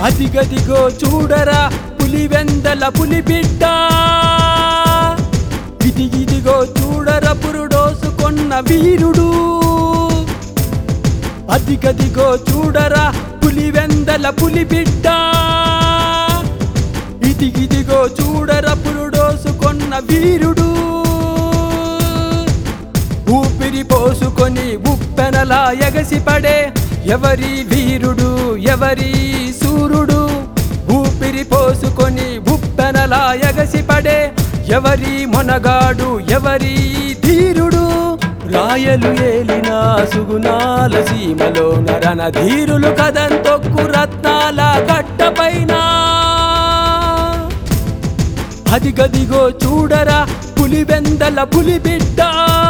అదిగదిగో చూడరా పులివెందల పులిబిడ్డ ఇదిగిదిగో చూడరా పురుడోసుకొన్న వీరుడు అదిగదిగో చూడరా పులివెందల పులిబిడ్డ ఇదిగిదిగో చూడరా పురుడోసుకొన్న వీరుడు ఊపిరి పోసుకొని ఉప్పెనలా ఎగసిపడే ఎవరి వీరుడు ఎవరి సూర్యుడు ఊపిరి పోసుకొని ఉప్పెనలా ఎగసిపడే ఎవరి మొనగాడు ఎవరి ధీరుడు రాయలు ఏలిన సుగుణాల సీమలో నరన ధీరులు కదంతొక్కు రత్నాల గడ్డపైన అదిగదిగో చూడరా పులివెందల పులిబిడ్డ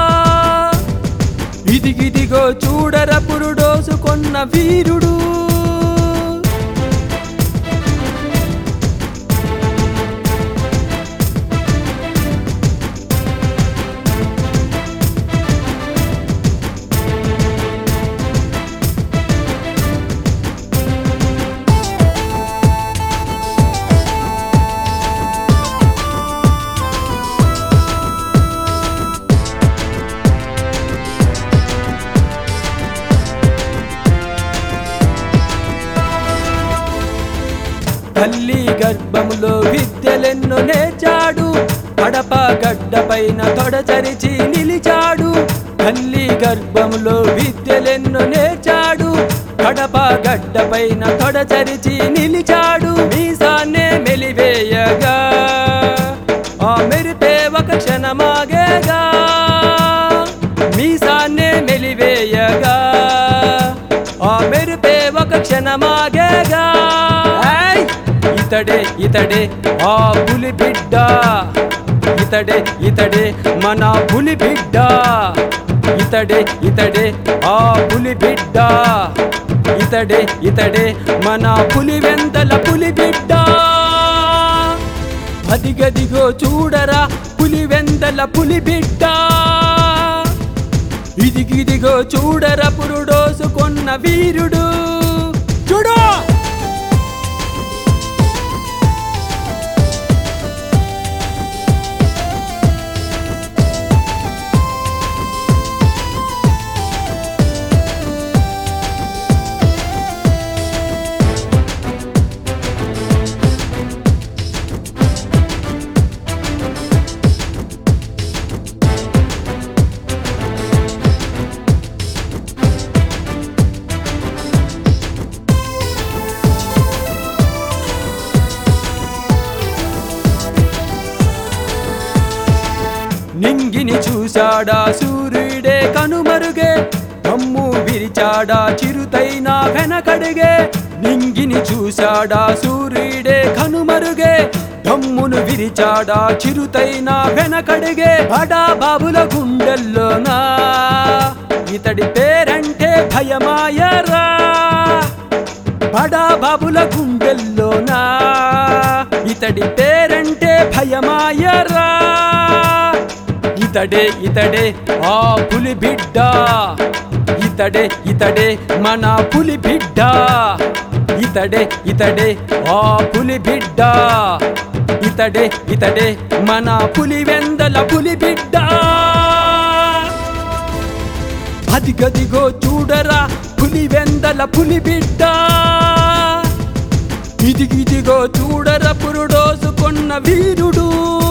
ఇదిగిదిగో చూడరా పురుడోసుకొన్న వీరుడు తల్లి గర్భములో విద్యలెన్నో నేర్చాడు కడప గడ్డపైన తొడచరిచి నిలిచాడు తల్లి గర్భములో విద్యలెన్నో నేర్చాడు కడప గడ్డపైన తొడచరిచి నిలిచాడు మీసాన్నే మెలివేయగా ఆ మెరిపే ఒక క్షణమాగేగా మీసాన్నే మెలివేయగా ఆ మెరుపే ఒక క్షణమాగేగా ఏయ్! ఇతడే ఇతడే ఆ పులి బిడ్డ ఇతడే ఇతడే మన పులి బిడ్డ ఇతడే ఇతడే ఆ పులి బిడ్డ ఇతడే ఇతడే మన పులి వెందల పులి బిడ్డ అదిగదిగో చూడరా పులి వెందల పులి బిడ్డ ఇదిగిదిగో చూడరా పురుడోసుకొన్న వీరుడు చూడు నింగిని చూశాడా సూర్యుడే కనుమరుగే కమ్ము విరిచాడా చిరుతైన వెనకడిగే నింగిని చూశాడా సూర్యుడే కనుమరుగే దమ్మును విరిచాడా చిరుతైన వెనకడిగే బడా బాబుల గుండెల్లోనా ఇతడి పేరంటే భయమాయరా బడా బాబుల గుండెల్లోనా ఇతడి పేరంటే భయమాయరా ఇతడే ఇతడే ఆ పులి బిడ్డ ఇతడే ఇతడే మన పులి బిడ్డ ఇతడే ఇతడే ఆ పులి బిడ్డ ఇతడే ఇతడే మన పులి వెందల పులి బిడ్డ అదిగదిగో చూడరా పులి వెందల పులి బిడ్డ ఇదిగిదిగో చూడరా పురుడోసుకొన్న వీరుడు